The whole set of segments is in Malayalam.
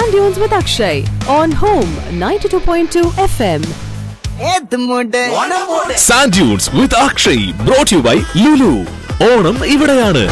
Sand Dunes with Akshay on Home 92.2 FM. Sand dunes with Akshay brought you by Lulu Onam ഇവിടെയാണ്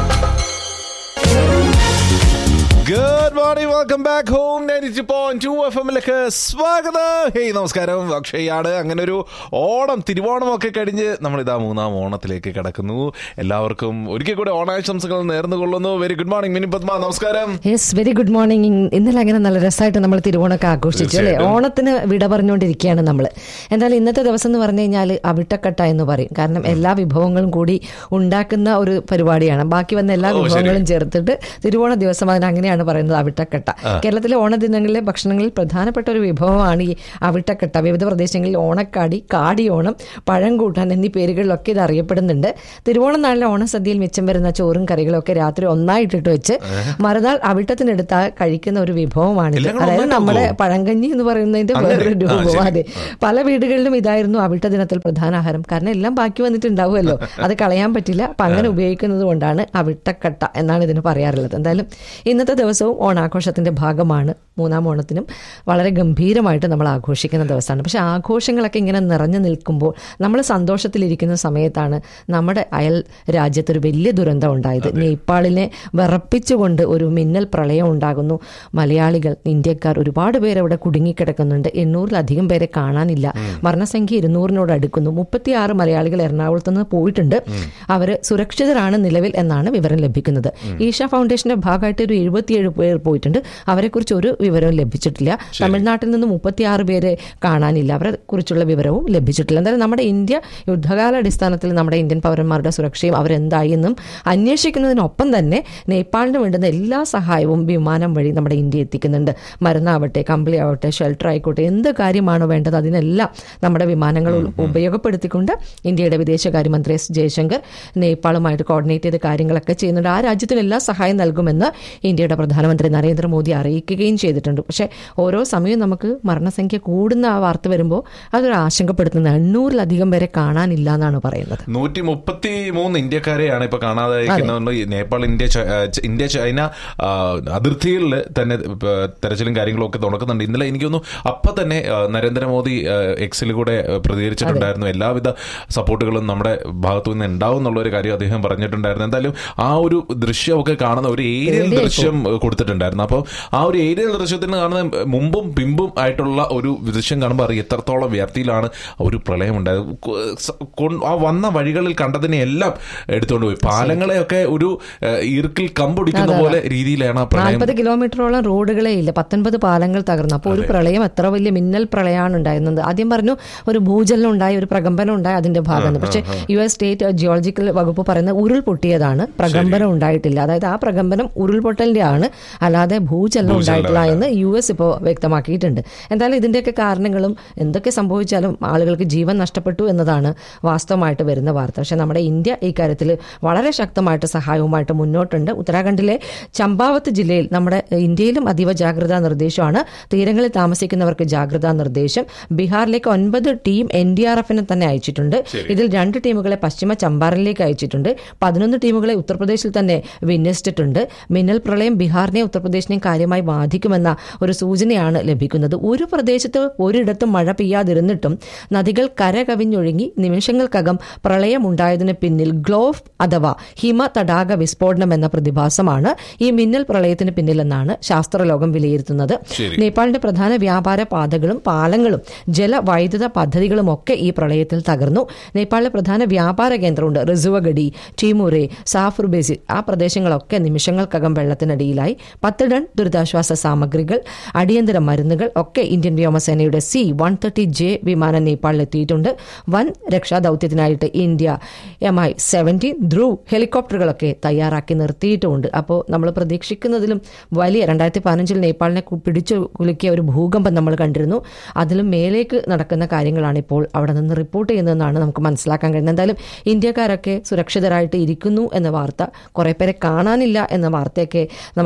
good morning welcome back home ninety point two F എമ്മിലേക്ക് സ്വാഗതം ഹേയ് നമസ്കാരം അക്ഷയാണ് അങ്ങനെ ഒരു ഓണം തിരുവോണം ഒക്കെ കഴിഞ്ഞ് നമ്മൾ ഇതാ മൂന്നാം ഓണത്തിലേക്ക് കിടക്കുന്നു എല്ലാവർക്കും ഒരിക്കൽ കൂടെ ഓണാശംസകൾ നേർന്നു കൊള്ളുന്നു very good morning Mini Padma നമസ്കാരം യെസ് വെരി ഗുഡ് മോർണിംഗ് ഇന്നലെ അങ്ങനെ നല്ല രസമായിട്ട് നമ്മൾ തിരുവോണമൊക്കെ ആഘോഷിച്ചു അല്ലേ തീർച്ചയായിട്ടും. ഓണത്തിന് വിട പറഞ്ഞുകൊണ്ടിരിക്കുകയാണ് നമ്മൾ എന്തായാലും ഇന്നത്തെ ദിവസം എന്ന് പറഞ്ഞു കഴിഞ്ഞാൽ അവിട്ടക്കട്ട എന്ന് പറയും കാരണം എല്ലാ വിഭവങ്ങളും കൂടി ഉണ്ടാക്കുന്ന ഒരു പരിപാടിയാണ് ബാക്കി വന്ന എല്ലാ ഓ, ശരി. വിഭവങ്ങളും ചേർത്തിട്ട് തിരുവോണ ദിവസം അതിന് അങ്ങനെയാണ് പറയുന്നത് അവിട്ടക്കട്ട കേരളത്തിലെ ഓണദിനങ്ങളിലെ ഭക്ഷണങ്ങളിൽ പ്രധാനപ്പെട്ട ഒരു വിഭവമാണ് ഈ അവിട്ടക്കട്ട വിവിധ പ്രദേശങ്ങളിൽ ഓണക്കാടി കാടി ഓണം പഴം കൂട്ടാൻ എന്നീ പേരുകളിലൊക്കെ ഇത് അറിയപ്പെടുന്നുണ്ട് തിരുവോണം നാളിലെ ഓണസദ്യയിൽ മിച്ചം വരുന്ന ചോറും കറികളും ഒക്കെ രാത്രി ഒന്നായിട്ടിട്ട് വെച്ച് മറുനാൾ അവിട്ടത്തിനെടുത്ത് കഴിക്കുന്ന ഒരു വിഭവമാണിത് എല്ലാം കൂടെ അതായത് ഒന്നായിട്ട് നമ്മുടെ വെക്കുവോ? പഴങ്കഞ്ഞി എന്ന് പറയുന്നതിന്റെ അങ്ങനെ? വേറൊരു ആ, രൂപം ശരി. അതെ പല വീടുകളിലും ഇതായിരുന്നു അവിട്ട ദിനത്തിൽ പ്രധാന ആഹാരം കാരണം എല്ലാം ബാക്കി വന്നിട്ടുണ്ടാവുമല്ലോ അത് കളയാൻ പറ്റില്ല അപ്പൊ അങ്ങനെ ഉപയോഗിക്കുന്നത് കൊണ്ടാണ് അവിട്ടക്കട്ട എന്നാണ് ഇതിന് പറയാറുള്ളത് എന്തായാലും ഇന്നത്തെ ദിവസവും ഓണാഘോഷത്തിന്റെ ഭാഗമാണ് മൂന്നാം ഓണത്തിനും വളരെ ഗംഭീരമായിട്ട് നമ്മൾ ആഘോഷിക്കുന്ന ദിവസമാണ് പക്ഷെ ആഘോഷങ്ങളൊക്കെ ഇങ്ങനെ നിറഞ്ഞു നിൽക്കുമ്പോൾ നമ്മൾ സന്തോഷത്തിലിരിക്കുന്ന സമയത്താണ് നമ്മുടെ അയൽ രാജ്യത്തൊരു വലിയ ദുരന്തം ഉണ്ടായത് നേപ്പാളിനെ വിറപ്പിച്ചുകൊണ്ട് ഒരു മിന്നൽ പ്രളയം ഉണ്ടാകുന്നു മലയാളികൾ ഇന്ത്യക്കാർ ഒരുപാട് പേര് അവിടെ കുടുങ്ങിക്കിടക്കുന്നുണ്ട് എണ്ണൂറിലധികം പേരെ കാണാനില്ല മരണസംഖ്യ ഇരുന്നൂറിനോട് അടുക്കുന്നു മുപ്പത്തിയാറ് മലയാളികൾ എറണാകുളത്ത് നിന്ന് പോയിട്ടുണ്ട് അവർ സുരക്ഷിതരാണ് നിലവിൽ എന്നാണ് വിവരം ലഭിക്കുന്നത് ഈഷ ഫൗണ്ടേഷന്റെ ഭാഗമായിട്ട് ഒരു എഴുപത്തിയേഴ് പേർ പോയിട്ടുണ്ട് അവരെക്കുറിച്ച് ഒരു വിവരവും ലഭിച്ചിട്ടില്ല തമിഴ്നാട്ടിൽ നിന്ന് മുപ്പത്തിയാറ് പേരെ കാണാനില്ല അവരെ കുറിച്ചുള്ള വിവരവും ലഭിച്ചിട്ടില്ല എന്തായാലും നമ്മുടെ ഇന്ത്യ യുദ്ധകാലാടിസ്ഥാനത്തിൽ നമ്മുടെ ഇന്ത്യൻ പൗരന്മാരുടെ സുരക്ഷയും അവരെന്തായി എന്നും അന്വേഷിക്കുന്നതിനൊപ്പം തന്നെ നേപ്പാളിന് വേണ്ടുന്ന എല്ലാ സഹായവും വിമാനം വഴി നമ്മുടെ ഇന്ത്യ എത്തിക്കുന്നുണ്ട് മരുന്നാവട്ടെ കമ്പിളി ആവട്ടെ ഷെൽട്ടർ ആയിക്കോട്ടെ എന്ത് കാര്യമാണോ വേണ്ടത് അതിനെല്ലാം നമ്മുടെ വിമാനങ്ങൾ ഉ- ഉപയോഗപ്പെടുത്തിക്കൊണ്ട് ഇന്ത്യയുടെ വിദേശകാര്യമന്ത്രി എസ് ജയശങ്കർ നേപ്പാളുമായിട്ട് കോർഡിനേറ്റ് ചെയ്ത കാര്യങ്ങളൊക്കെ ചെയ്യുന്നുണ്ട് ആ രാജ്യത്തിന് എല്ലാ സഹായം നൽകുമെന്ന് ഇന്ത്യയുടെ പ്രധാനമന്ത്രി നരേന്ദ്രമോദി അറിയിക്കുകയും ചെയ്തിട്ടുണ്ട് പക്ഷേ ഓരോ സമയവും നമുക്ക് മരണസംഖ്യ കൂടുന്ന ആ വാർത്ത വരുമ്പോൾ അതൊരു ആശങ്കപ്പെടുത്തുന്നത് എണ്ണൂറിലധികം പേരെ കാണാനില്ല എന്നാണ് പറയുന്നത് നൂറ്റി മുപ്പത്തി മൂന്ന് ഇന്ത്യക്കാരെയാണ് ഇപ്പൊ കാണാതായിരിക്കുന്നത് ഈ നേപ്പാൾ ഇന്ത്യ ച- ആ, ച- ഇന്ത്യ ചൈന ആ, അതിർത്തിയിൽ തന്നെ ഇപ്പൊ തെരച്ചിലും കാര്യങ്ങളും ഒക്കെ തുടക്കുന്നുണ്ട് ഇന്നലെ എനിക്ക് തോന്നുന്നു അപ്പൊ തന്നെ ആ, നരേന്ദ്രമോദി ആ, എക്സിൽ കൂടെ ആ, പ്രതികരിച്ചിട്ടുണ്ടായിരുന്നു എല്ലാവിധ സപ്പോർട്ടുകളും നമ്മുടെ ഭാഗത്തു നിന്ന് ഉണ്ടാവും എന്നുള്ള ഒരു കാര്യം അദ്ദേഹം പറഞ്ഞിട്ടുണ്ടായിരുന്നു എന്തായാലും ആ ഒരു ദൃശ്യമൊക്കെ കാണുന്ന ഒരു ഏരിയൽ പേടിയായി ദൃശ്യം കൊടുത്തിട്ടുണ്ടായിരുന്നു അപ്പോൾ ആ ഒരു ഏരിയൽ ദൃശ്യത്തിന് കാണുന്ന മുമ്പും പിമ്പും ആയിട്ടുള്ള ഒരു ദൃശ്യം കാണുമ്പോൾ അറിയാം എത്രത്തോളം വ്യാപ്തിയിലാണ് ഒരു പ്രളയം ഉണ്ടായത് കൊ- സ- കൊ- ആ വന്ന വഴികളിൽ കണ്ടതിനെ എല്ലാം എടുത്തുകൊണ്ട് പോയി പാലങ്ങളെയൊക്കെ ഒരു ഏഹ്, ഈർക്കിൽ കമ്പൊടിക്കുന്ന പോലെ രീതിയിലാണ് ആ പ്രളയം നാൽപ്പത് കിലോമീറ്ററോളം റോഡുകളേ ഇല്ല പത്തൊൻപത് പാലങ്ങൾ തകർന്നു അപ്പോൾ ഒരു പ്രളയം എത്ര വലിയ മിന്നൽ പ്രളയമാണ് ഉണ്ടായിരുന്നത് ആദ്യം പറഞ്ഞു ഒരു ഭൂചലനം ഉണ്ടായി ഒരു പ്രകമ്പനം ഉണ്ടായി അതിന്റെ ഭാഗമാണ് പക്ഷേ യു എസ് സ്റ്റേറ്റ് ജിയോളജിക്കൽ വകുപ്പ് പറയുന്നത് ഉരുൾ പൊട്ടിയതാണ് പ്രകമ്പനം ഉണ്ടായിട്ടില്ല അതായത് ആ പ്രകമ്പനം ഉരുൾപൊട്ടലിന്റെ ആണ് അല്ലാതെ ഭൂചലനം ഉണ്ടായിട്ടില്ല എന്ന് യു എസ് ഇപ്പോൾ വ്യക്തമാക്കിയിട്ടുണ്ട് എന്തായാലും ഇതിന്റെയൊക്കെ കാരണങ്ങളും എന്തൊക്കെ സംഭവിച്ചാലും ആളുകൾക്ക് ജീവൻ നഷ്ടപ്പെട്ടു എന്നതാണ് വാസ്തവമായിട്ട് വരുന്ന വാർത്ത പക്ഷേ നമ്മുടെ ഇന്ത്യ ഇക്കാര്യത്തിൽ വളരെ ശക്തമായിട്ട് സഹായവുമായിട്ട് മുന്നോട്ടുണ്ട് ഉത്തരാഖണ്ഡിലെ ചമ്പാവത്ത് ജില്ലയിൽ നമ്മുടെ ഇന്ത്യയിലും അതീവ ജാഗ്രതാ നിർദ്ദേശമാണ് തീരങ്ങളിൽ താമസിക്കുന്നവർക്ക് ജാഗ്രതാ നിർദ്ദേശം ബീഹാറിലേക്ക് ഒൻപത് ടീം എൻ ഡി ആർ എഫിനെ തന്നെ അയച്ചിട്ടുണ്ട് ഇതിൽ രണ്ട് ടീമുകളെ പശ്ചിമ ചമ്പാരനിലേക്ക് അയച്ചിട്ടുണ്ട് പതിനൊന്ന് ടീമുകളെ ഉത്തർപ്രദേശിൽ തന്നെ വിന്യസിച്ചിട്ടുണ്ട് മിന്നൽ പ്രളയം ബീഹാറിനെ ഉത്തർപ്രദേശിനെയും കാര്യമായി ബാധിക്കുമെന്ന ഒരു സൂചനയാണ് ലഭിക്കുന്നത് ഒരു പ്രദേശത്ത് ഒരിടത്തും മഴ പെയ്യാതിരുന്നിട്ടും നദികൾ കരകവിഞ്ഞൊഴുകി നിമിഷങ്ങൾക്കകം പ്രളയമുണ്ടായതിന് പിന്നിൽ ഗ്ലോഫ് അഥവാ ഹിമ തടാക വിസ്ഫോടനം എന്ന പ്രതിഭാസമാണ് ഈ മിന്നൽ പ്രളയത്തിന് പിന്നിലെന്നാണ് ശാസ്ത്രലോകം വിലയിരുത്തുന്നത് ശരി. നേപ്പാളിന്റെ പ്രധാന വ്യാപാര പാതകളും പാലങ്ങളും ജലവൈദ്യുത പദ്ധതികളും ഒക്കെ ഈ പ്രളയത്തിൽ തകർന്നു നേപ്പാളിലെ പ്രധാന വ്യാപാര കേന്ദ്രമുണ്ട് റിസുവഗഡി ടീമുറെ സാഫുർബേസി ആ പ്രദേശങ്ങളൊക്കെ നിമിഷങ്ങൾക്കകം വെള്ളത്തിനടിയിലായി പത്ത് ടൺ ദുരിതാശ്വാസ സാമഗ്രികൾ അടിയന്തര മരുന്നുകൾ ഒക്കെ ഇന്ത്യൻ വ്യോമസേനയുടെ സി വൺ തേർട്ടി ജെ വിമാനം നേപ്പാളിലെത്തിയിട്ടുണ്ട് വൻ രക്ഷാദൌത്യത്തിനായിട്ട് India M I seventeen Dhruv ഹെലികോപ്റ്ററുകളൊക്കെ തയ്യാറാക്കി നിർത്തിയിട്ടുമുണ്ട് അപ്പോൾ നമ്മൾ പ്രതീക്ഷിക്കുന്നതിലും വലിയ രണ്ടായിരത്തി പതിനഞ്ചിൽ നേപ്പാളിനെ കു- പിടിച്ചു കുലുക്കിയ ഒരു ഭൂകമ്പം നമ്മൾ കണ്ടിരുന്നു അതിലും മേലേക്ക് നടക്കുന്ന കാര്യങ്ങളാണ് ഇപ്പോൾ അവിടെ നിന്ന് റിപ്പോർട്ട് ചെയ്യുന്നതെന്നാണ് നമുക്ക് മനസ്സിലാക്കാൻ കഴിയുന്നത് എന്തായാലും ഇന്ത്യക്കാരൊക്കെ സുരക്ഷിതരായിട്ട് ഇരിക്കുന്നു എന്ന വാർത്ത കുറെ പേരെ കാണാനില്ല എന്ന വാർത്തയൊക്കെ നമുക്ക് വല്ലാതെ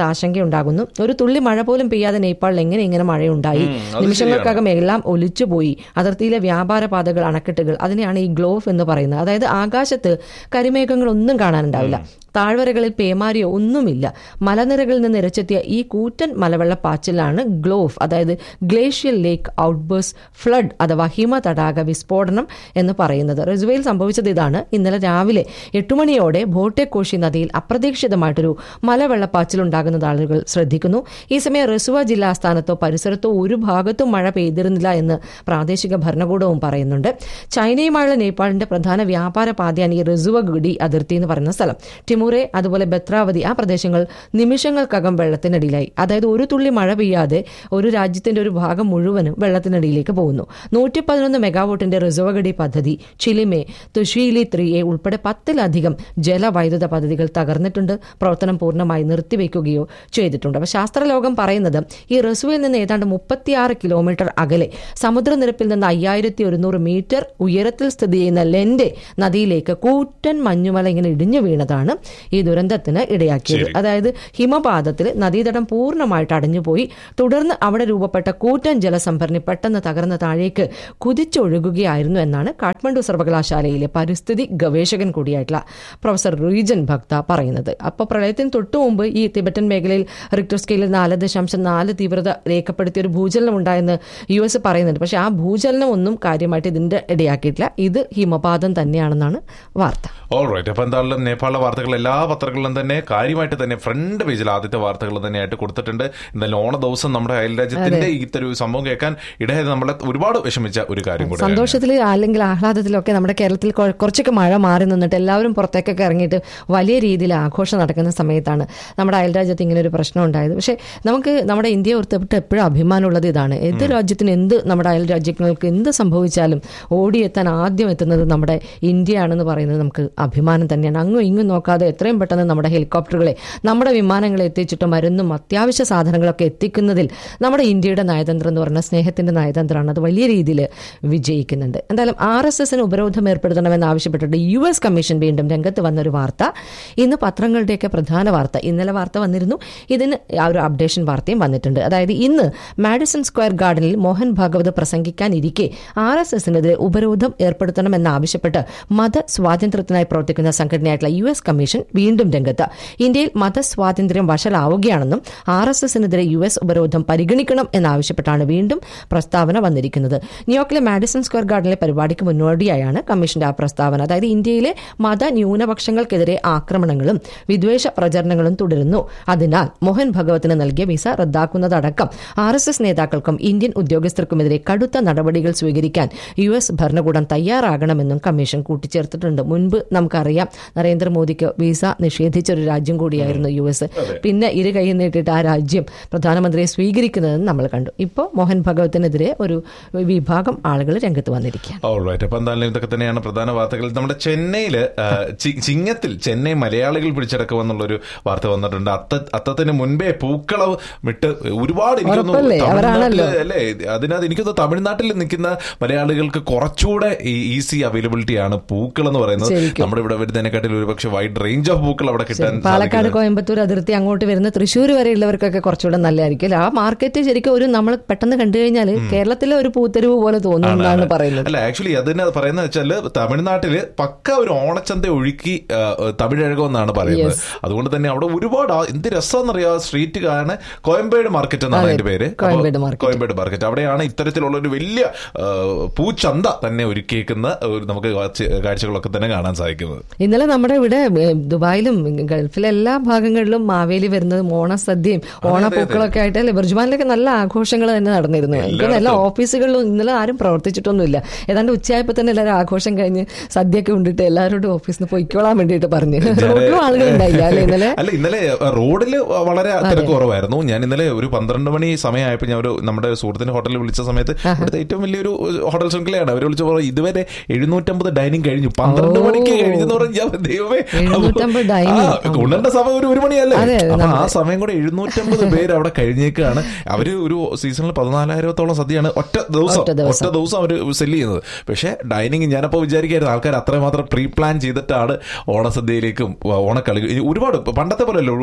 എന്നത് ആശങ്കയുണ്ടാകുന്നു ഒരു തുള്ളി മഴ പോലും പെയ്യാതെ നേപ്പാളിൽ എങ്ങനെ ഇങ്ങനെ മഴയുണ്ടായി നിമിഷങ്ങൾക്കകം എല്ലാം ഒലിച്ചുപോയി അതിർത്തിയിലെ വ്യാപാര പാതകൾ അണക്കെട്ടുകൾ അതിനെയാണ് ഈ ഗ്ലോഫ് എന്ന് പറയുന്നത് അതായത് ആകാശത്ത് കരിമേഘങ്ങളൊന്നും കാണാനുണ്ടാവില്ല താഴ്വരകളിൽ പേമാരിയോ ഒന്നുമില്ല മലനിരകളിൽ നിന്ന് ഇരച്ചെത്തിയ ഈ കൂറ്റൻ മലവെള്ളപ്പാച്ചിലാണ് ഗ്ലോഫ് അതായത് ഗ്ലേഷ്യൽ ലേക്ക് ഔട്ട്ബേഴ്സ് ഫ്ലഡ് അഥവാ ഹിമ തടാക വിസ്ഫോടനം എന്ന് പറയുന്നത് റിസുവയിൽ സംഭവിച്ചത് ഇതാണ് ഇന്നലെ രാവിലെ എട്ടുമണിയോടെ ഭോട്ടെക്കോഷി നദിയിൽ അപ്രതീക്ഷിതമായിട്ടൊരു മലവെള്ളപ്പാച്ചിൽ ഉണ്ടാകുന്നത് ആളുകൾ ശ്രദ്ധിക്കുന്നു ഈ സമയം റസുവ ജില്ലാ ആസ്ഥാനത്തോ പരിസരത്തോ ഒരു ഭാഗത്തും മഴ പെയ്തിരുന്നില്ല എന്ന് പ്രാദേശിക ഭരണകൂടവും പറയുന്നുണ്ട് ചൈനയുമായുള്ള നേപ്പാളിന്റെ പ്രധാന വ്യാപാര പാതയാണ് ഈ റിസുവ ഗുഡി അതിർത്തി എന്ന് പറയുന്ന സ്ഥലം ടിമുറെ അതുപോലെ ബത്രാവതി ആ പ്രദേശങ്ങൾ നിമിഷങ്ങൾക്കകം വെള്ളത്തിനടിയിലായി അതായത് ഒരു തുള്ളി മഴ പെയ്യാതെ ഒരു രാജ്യത്തിന്റെ ഒരു ഭാഗം മുഴുവനും വെള്ളത്തിനടിയിലേക്ക് പോകുന്നു നൂറ്റി പതിനൊന്ന് മെഗാവോട്ടിന്റെ റിസർവഗഡി പദ്ധതി ചിലിമെ തുഷീലി ത്രീ എ ഉൾപ്പെടെ പത്തിലധികം ജലവൈദ്യുത പദ്ധതികൾ തകർന്നിട്ടുണ്ട് പ്രവർത്തനം പൂർണ്ണമായി നിർത്തിവെക്കുകയോ ചെയ്തിട്ടുണ്ട് അപ്പോൾ ശാസ്ത്രലോകം പറയുന്നത് ഈ റസുവിൽ നിന്ന് ഏതാണ്ട് മുപ്പത്തിയാറ് കിലോമീറ്റർ അകലെ സമുദ്രനിരപ്പിൽ നിന്ന് അയ്യായിരത്തി ഒരുന്നൂറ് മീറ്റർ ഉയരത്തിൽ സ്ഥിതി ചെയ്യുന്ന ലെൻഡെ നദിയിലേക്ക് കൂറ്റൻ മഞ്ഞുമല ഇങ്ങനെ ഇടിഞ്ഞു വീണതാണ് ഈ ദുരന്തത്തിന് ഇടയാക്കിയത് അതായത് ഹിമപാതത്തിൽ നദീതടം പൂർണ്ണമായിട്ട് അടഞ്ഞുപോയി തുടർന്ന് അവിടെ രൂപപ്പെട്ട കൂറ്റൻ ജലസംഭരണി പെട്ടെന്ന് തകർന്ന് താഴേക്ക് കുതിച്ചൊഴുകുകയായിരുന്നു എന്നാണ് കാഠ്മണ്ഡു സർവകലാശാലയിലെ പരിസ്ഥിതി ഗവേഷകൻ കൂടിയായിട്ടുള്ള പ്രൊഫസർ റീജൻ ഭക്ത പറയുന്നത് അപ്പോൾ പ്രളയത്തിന് തൊട്ടു മുമ്പ് ഈ തിബറ്റൻ മേഖലയിൽ റിക്ടർ സ്കെയിലിൽ നാല് ദശാംശം നാല് തീവ്രത രേഖപ്പെടുത്തിയ ഒരു ഭൂചലനം ഉണ്ടായെന്ന് യു എസ് പറയുന്നുണ്ട് പക്ഷേ ആ ഭൂചലനം ഒന്നും കാര്യമായിട്ട് ഇതിന്റെ ഇടയാക്കിയിട്ടില്ല ഇത് ഹിമപാതം തന്നെയാണെന്നാണ് വാർത്ത ഓൾ റൈറ്റ് അപ്പൊ എന്തായാലും നേപ്പാളിലെ വാർത്തകൾ എല്ലാ പത്രങ്ങളിലും തന്നെ കാര്യമായിട്ട് തന്നെ ഫ്രണ്ട് പേജിൽ ആദ്യത്തെ വാർത്തകൾ തന്നെയായിട്ട് കൊടുത്തിട്ടുണ്ട് എന്തായാലും ഓണ ദിവസം നമ്മുടെ അയൽരാജ്യത്തിന്റെ ഇത്തരം ഒരു സംഭവം കേൾക്കാൻ ഇടയായത് നമ്മളെ ഒരുപാട് വിഷമിച്ച ഒരു കാര്യം കൂടെ സന്തോഷത്തിൽ അല്ലെങ്കിൽ ആഹ്ലാദത്തിലൊക്കെ നമ്മുടെ കേരളത്തിൽ കൊ- കുറച്ചൊക്കെ മഴ മാറി നിന്നിട്ട് എല്ലാവരും പുറത്തേക്കൊക്കെ ഇറങ്ങിയിട്ട് വലിയ രീതിയിൽ ആഘോഷം നടക്കുന്ന സമയത്താണ് നമ്മുടെ അയൽരാജ്യത്ത് ഇങ്ങനെ ഒരു പ്രശ്നം ഉണ്ടായത് പക്ഷേ നമുക്ക് നമ്മുടെ ഇന്ത്യയെ ഓർത്തിട്ട് എപ്പോഴും അഭിമാനമുള്ളത് ഇതാണ് ഏത് രാജ്യത്തിന് എന്ത് നമ്മുടെ അയൽ രാജ്യങ്ങൾക്ക് എന്ത് സംഭവിച്ചാലും ഓടിയെത്താൻ ആദ്യം എത്തുന്നത് നമ്മുടെ ഇന്ത്യയാണെന്ന് പറയുന്നത് നമുക്ക് അഭിമാനം തന്നെയാണ് അങ്ങും ഇങ്ങും നോക്കാതെ എത്രയും പെട്ടെന്ന് നമ്മുടെ ഹെലികോപ്റ്ററുകളെ നമ്മുടെ വിമാനങ്ങളെ എത്തിച്ചിട്ട് മരുന്നും അത്യാവശ്യ സാധനങ്ങളൊക്കെ എത്തിക്കുന്നതിൽ നമ്മുടെ ഇന്ത്യയുടെ നയതന്ത്രം എന്ന് പറഞ്ഞാൽ സ്നേഹത്തിന്റെ നയതന്ത്രമാണ് അത് വലിയ രീതിയിൽ വിജയിക്കുന്നുണ്ട് എന്തായാലും ആർ എസ് എസിന് ഉപരോധം ഏർപ്പെടുത്തണമെന്ന് ആവശ്യപ്പെട്ടിട്ട് യു എസ് കമ്മീഷൻ വീണ്ടും രംഗത്ത് വന്നൊരു വാർത്ത ഇന്ന് പത്രങ്ങളുടെയൊക്കെ പ്രധാന വാർത്ത ഇന്നലെ വാർത്ത വന്നിരുന്നു ഇതിന് ആ ഒരു അപ്ഡേഷൻ വാർത്തയും വന്നിട്ടുണ്ട് അതായത് ഇന്ന് മാഡിസൺ സ്ക്വയർ ഗാർഡനിൽ മോഹൻ ഭാഗവത് പ്രസംഗിക്കാനിരിക്കെ ആർ എസ് എസിനെതിരെ ഉപരോധം ഏർപ്പെടുത്തണമെന്നാവശ്യപ്പെട്ട് മതസ്വാതന്ത്ര്യത്തിനായി പ്രവർത്തിക്കുന്ന സംഘടനയായിട്ടുള്ള യു എസ് കമ്മീഷൻ വീണ്ടും രംഗത്ത് ഇന്ത്യയിൽ മതസ്വാതന്ത്ര്യം വഷളാവുകയാണെന്നും ആർ എസ് എസിനെതിരെ യു എസ് ഉപരോധം പരിഗണിക്കണം എന്നാവശ്യപ്പെട്ടാണ് വീണ്ടും പ്രസ്താവന വന്നിരിക്കുന്നത് ന്യൂയോർക്കിലെ മാഡിസൺ സ്ക്വയർ ഗാർഡനിലെ പരിപാടിക്ക് മുന്നോടിയായാണ് കമ്മീഷന്റെ ആ പ്രസ്താവന അതായത് ഇന്ത്യയിലെ മത ന്യൂനപക്ഷങ്ങൾക്കെതിരെ ആക്രമണങ്ങളും വിദ്വേഷ പ്രചരണങ്ങളും തുടരുന്നു അതിനാൽ മോഹൻ ഭഗവത്തിന് നൽകിയ വിസ റദ്ദാക്കുന്നതടക്കം ആർ എസ് എസ് നേതാക്കൾക്കും ഇന്ത്യൻ ഉദ്യോഗസ്ഥർക്കുമെതിരെ കടുത്ത നടപടികൾ സ്വീകരിക്കാൻ യു എസ് ഭരണകൂടം തയ്യാറാകണമെന്നും കമ്മീഷൻ കൂട്ടിച്ചേർത്തിട്ടുണ്ട് മുൻപ് നമുക്കറിയാം നരേന്ദ്രമോദിക്ക് വിസ നിഷേധിച്ച ഒരു രാജ്യം കൂടിയായിരുന്നു യു എസ് പിന്നെ ഇരു കൈ നീട്ടിയിട്ട് ആ രാജ്യം പ്രധാനമന്ത്രിയെ സ്വീകരിക്കുന്നതെന്ന് നമ്മൾ കണ്ടു ഇപ്പോൾ മോഹൻ ഭഗവത്തിനെതിരെ ഒരു വിഭാഗം ആളുകൾ രംഗത്ത് വന്നിരിക്കുകയാണ് ഓൾറൈറ്റ് അപ്പൊ എന്തായാലും ഇതൊക്കെ തന്നെയാണ് പ്രധാന വാർത്തകൾ നമ്മുടെ ചെന്നൈയില് ആ, ചി- ചിങ്ങത്തിൽ ചെന്നൈ മലയാളികൾ പിടിച്ചടക്കുമെന്നുള്ളൊരു വാർത്ത വന്നിട്ടുണ്ട് അത്ത അത്തത്തിന് മുൻപേ പൂക്കളവ് വിട്ട് ഒരുപാട് എനിക്ക് തോന്നുന്നു ഉറപ്പല്ലേ? അവരാണല്ലോ. തമിഴ്നാട്ടില് അല്ലേ അതിനകത്ത് എനിക്ക് തോന്നുന്നു തമിഴ്നാട്ടിൽ നിൽക്കുന്ന മലയാളികൾക്ക് കുറച്ചുകൂടെ ഈസി അവൈലബിലിറ്റി ആണ് പൂക്കൾ എന്ന് പറയുന്നത് ശരിക്കും. നമ്മുടെ ഇവിടെ വരുന്നതിനെക്കാട്ടിൽ ഒരു പക്ഷേ വൈഡ് റേഞ്ച് ഓഫ് പൂക്കൾ അവിടെ കിട്ടാൻ പാലക്കാട് സാധിക്കുന്നത്. കോയമ്പത്തൂർ അതിർത്തി അങ്ങോട്ട് വരുന്ന തൃശ്ശൂർ വരെയുള്ളവർക്കൊക്കെ കുറച്ചുകൂടെ നല്ലതായിരിക്കും അല്ലേ? ആ മാർക്കറ്റ് ശരിക്കും ഒരു നമ്മൾ പെട്ടെന്ന് കണ്ടു കഴിഞ്ഞാൽ കേരളത്തിലെ ഒരു പൂത്തെരുവ് പോലെ തോന്നും എന്നാണ് പറയുന്നത് അല്ല ആക്ച്വലി അതിന് പറയുന്നത് വെച്ചാല് തമിഴ്നാട്ടില് പക്ക ഒരു ഓണച്ചന്ത ഒഴുക്കി ആ, തമിഴകം എന്നാണ് പറയുന്നത് അതുകൊണ്ട് തന്നെ അവിടെ ഒരുപാട് ആ- എന്ത് രസമെന്നറിയാം സ്ട്രീറ്റ് കാണാൻ കോയമ്പേട് മാർക്കറ്റ് എന്നാണ് അതിന്റെ പേര് അപ്പൊ കോയമ്പേട് market. കോയമ്പേട് മാർക്കറ്റ് അവിടെയാണ് ഇത്തരത്തിലുള്ള ഒരു വലിയ ആ, പൂച്ചന്ത തന്നെ ഒരുക്കിയേക്കുന്ന ഒരു നമുക്ക് കാഴ്ച- കാഴ്ചകളൊക്കെ തന്നെ കാണാൻ സാധിക്കുന്നത് ഇന്നലെ നമ്മുടെ ഇവിടെ ഏ, ദുബായിലും ഗൾഫിലെ എല്ലാ ഭാഗങ്ങളിലും മാവേലി വരുന്നതും ഓണസദ്യയും ഓണപ്പൂക്കളൊക്കെ ആയിട്ട് അല്ലെ ബർജുമാനിലൊക്കെ നല്ല ആഘോഷങ്ങൾ തന്നെ നടന്നിരുന്നു എനിക്ക് എല്ലാ ഓഫീസുകളിലും ഇന്നലെ ആരും പ്രവർത്തിച്ചിട്ടൊന്നുമില്ല ഏതാണ്ട് ഉച്ചയായപ്പോ തന്നെ എല്ലാവരും ആഘോഷം കഴിഞ്ഞ് സദ്യയൊക്കെ കൊണ്ടിട്ട് എല്ലാവരോടും ഓഫീസിൽ നിന്ന് പൊയ്ക്കോളാൻ വേണ്ടിയിട്ട് പറഞ്ഞു റോഡിലും ആളുകൾ ഉണ്ടായില്ല അല്ലെ ഇന്നലെ അല്ല ഇന്നലെ റോഡിൽ വളരെ തിരക്ക് കുറവായിരുന്നു ഞാൻ ഇന്നലെ ഒരു പന്ത്രണ്ട് മണി സമയമായപ്പോൾ ഞാൻ ഒരു നമ്മുടെ സുഹൃത്തിന്റെ ഹോട്ടലിൽ വിളിച്ച സമയത്ത് ഇവിടുത്തെ ഏറ്റവും വലിയൊരു ഹോട്ടൽ ശൃംഖലയാണ് അവർ വിളിച്ചു പറഞ്ഞു ഇതുവരെ എഴുന്നൂറ്റമ്പത് ഡൈനിങ് കഴിഞ്ഞു പന്ത്രണ്ട് ഓ. മണിക്ക് കഴിഞ്ഞെന്ന് പറഞ്ഞാൽ ദൈവമേ 750 dining. ഉണ്ണേണ്ട സമയം ഒരു ഒരു മണിയല്ലേ അതെ, അതെ, അപ്പൊ ആ നമ്മുടെ- സമയം കൂടെ എഴുന്നൂറ്റമ്പത് പേര് അവിടെ കഴിഞ്ഞേക്കാണ് അവര് ഒരു സീസണിൽ പതിനാലായിരത്തോളം സദ്യയാണ് ഒറ്റ ദിവസം ഒറ്റ ദിവസം. ഒറ്റ ദിവസം അവർ സെല് ചെയ്യുന്നത് പക്ഷേ ഡൈനിങ് ഞാനപ്പോൾ വിചാരിക്കായിരുന്നു ആൾക്കാർ അത്രമാത്രം പ്രീ പ്ലാൻ ചെയ്തിട്ടാണ് ഓണസദ്യയിലേക്കും വ- ഓണക്കളി ഇനി ഒരുപാട് പണ്ടത്തെ പോലെ അല്ല ഒരു- ഒരുപാട്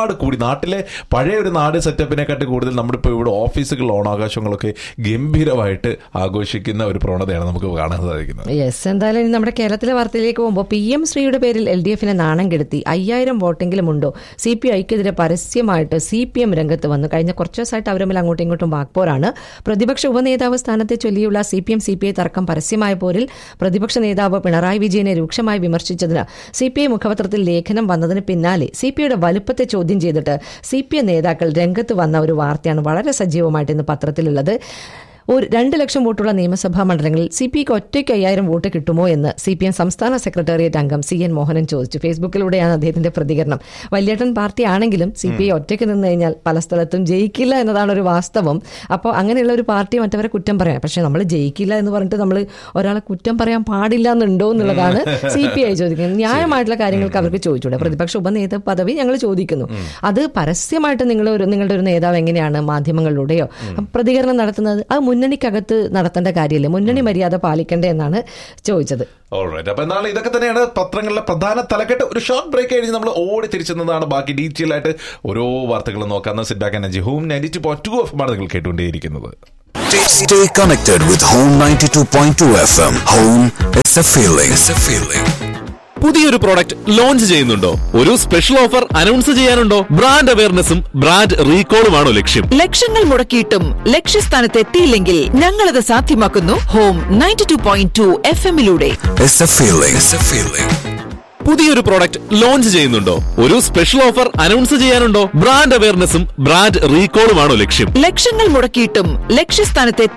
ഒരുപാട് കൂടി നാട്ടിലെ പഴയ ഒരു നാട് സെറ്റപ്പിനെക്കാട്ടി കൂടുതൽ നമ്മുടെ ഇപ്പോൾ ഇവിടെ ഓഫീസുകൾ ഓണാഘോഷങ്ങളൊക്കെ ഗംഭീരമായിട്ട് ആഘോഷിക്കുന്ന ഒരു പ്രവണതയാണ് നമുക്ക് കാണാൻ സാധിക്കുന്നത് യെസ് എന്തായാലും ഇനി നമ്മുടെ കേരളത്തിലെ വാർത്തയിലേക്ക് പോകുമ്പോൾ പി എം ശ്രീയുടെ പേരിൽ എൽ ഡി എഫിനെ നാണം കെടുത്തി അയ്യായിരം വോട്ടെങ്കിലും ഉണ്ടോ സി പി ഐക്കെതിരെ പരസ്യമായിട്ട് സി പി എം രംഗത്ത് വന്നു കഴിഞ്ഞ കുറച്ച് ദിവസമായിട്ട് അവർ തമ്മിൽ അങ്ങോട്ടും ഇങ്ങോട്ടും വാക്പോരാണ് പ്രതിപക്ഷ ഉപനേതാവ് സ്ഥാനത്തെ ചൊല്ലിയുള്ള C P M C P I തർക്കം പരസ്യമായ പോരിൽ പ്രതിപക്ഷ നേതാവ് പിണറായി വിജയനെ രൂക്ഷമായി വിമർശിച്ചതിന് സി പി ഐ മുഖപത്രത്തിൽ ലേഖനം വന്നതിന് പിന്നാലെ സി പി ഐയുടെ വലുപ്പത്തെ ചോദ്യം ചെയ്തിട്ട് സി പി എം നേതാക്കൾ രംഗത്ത് വന്ന ഒരു വാർത്തയാണ് വളരെ സജീവമായിട്ട് ഇന്ന് പത്രത്തിലുള്ളത് ഒരു രണ്ട് ലക്ഷം വോട്ടുള്ള നിയമസഭാ മണ്ഡലങ്ങളിൽ സി പി ഐക്ക് ഒറ്റയ്ക്ക് അയ്യായിരം വോട്ട് കിട്ടുമോ എന്ന് സി പി എം സംസ്ഥാന സെക്രട്ടേറിയറ്റ് അംഗം സി എൻ മോഹനൻ ചോദിച്ചു ഫേസ്ബുക്കിലൂടെയാണ് അദ്ദേഹത്തിന്റെ പ്രതികരണം വലിയേട്ടൻ പാർട്ടി ആണെങ്കിലും സി പി ഐ ഒറ്റയ്ക്ക് നിന്ന് കഴിഞ്ഞാൽ പല സ്ഥലത്തും ജയിക്കില്ല എന്നതാണ് ഒരു വാസ്തവം അപ്പോൾ അങ്ങനെയുള്ള ഒരു പാർട്ടി മറ്റവരെ കുറ്റം പറയാം പക്ഷെ നമ്മൾ ജയിക്കില്ല എന്ന് പറഞ്ഞിട്ട് നമ്മൾ ഒരാളെ കുറ്റം പറയാൻ പാടില്ല എന്നുണ്ടോ എന്നുള്ളതാണ് സി പി ഐ ചോദിക്കുന്നത് ന്യായമായിട്ടുള്ള കാര്യങ്ങൾക്ക് അവർക്ക് ചോദിച്ചൂടെ പ്രതിപക്ഷ ഉപനേതാവ് പദവി ഞങ്ങൾ ചോദിക്കുന്നു അത് പരസ്യമായിട്ട് നിങ്ങൾ ഒരു നിങ്ങളുടെ ഒരു നേതാവ് എങ്ങനെയാണ് മാധ്യമങ്ങളിലൂടെയോ പ്രതികരണം നടത്തുന്നത് അത് മുന്നണിക്കകത്ത് നടത്തേണ്ട കാര്യമില്ല മുന്നണി മര്യാദ പാലിക്കണ്ടേ എന്നാണ് ചോദിച്ചത് ഓൾറൈറ്റ് അപ്പൊ എന്താണ് ഇതൊക്കെ തന്നെയാണ് പത്രങ്ങളിലെ പ്രധാന തലക്കെട്ട് ഒരു ഷോർട്ട് ബ്രേക്ക് കഴിഞ്ഞ് നമ്മൾ ഓടി തിരിച്ചെന്നതാണ് ബാക്കി ഡീറ്റെയിൽ ആയിട്ട് ഓരോ വാർത്തകളും നോക്കാം sit back energy home ninety two point two F ആണ് നിങ്ങൾ കേട്ടുകൊണ്ടേയിരിക്കുന്നത് Stay connected with Home 92.2 FM. Home is a feeling. It's a feeling. പുതിയൊരു പ്രോഡക്റ്റ് ലോഞ്ച് ചെയ്യുന്നുണ്ടോ ഒരു സ്പെഷ്യൽ ഓഫർ അനൗൺസ് ചെയ്യാനുണ്ടോ ബ്രാൻഡ് അവയർനെസ്സും ബ്രാൻഡ് റീകോളുമാണോ ലക്ഷ്യം ലക്ഷങ്ങൾ മുടക്കിയിട്ടും ലക്ഷ്യസ്ഥാനത്ത് എത്തിയില്ലെങ്കിൽ ഞങ്ങളത് സാധ്യമാക്കുന്നു home ninety two point two F എമ്മിലൂടെ It's a feeling. It's a feeling. പുതിയൊരു പ്രോഡക്റ്റ് ലോഞ്ച് ചെയ്യുന്നുണ്ടോ ഒരു സ്പെഷ്യൽ ഓഫർ അനൗൺസ് ചെയ്യാനുണ്ടോ ബ്രാൻഡ് അവയർനെസ്സും ബ്രാൻഡ് റീകോളുമാണോ ലക്ഷ്യം ലക്ഷങ്ങൾ മുടക്കിയിട്ടും ലക്ഷ്യസ്ഥാനത്ത്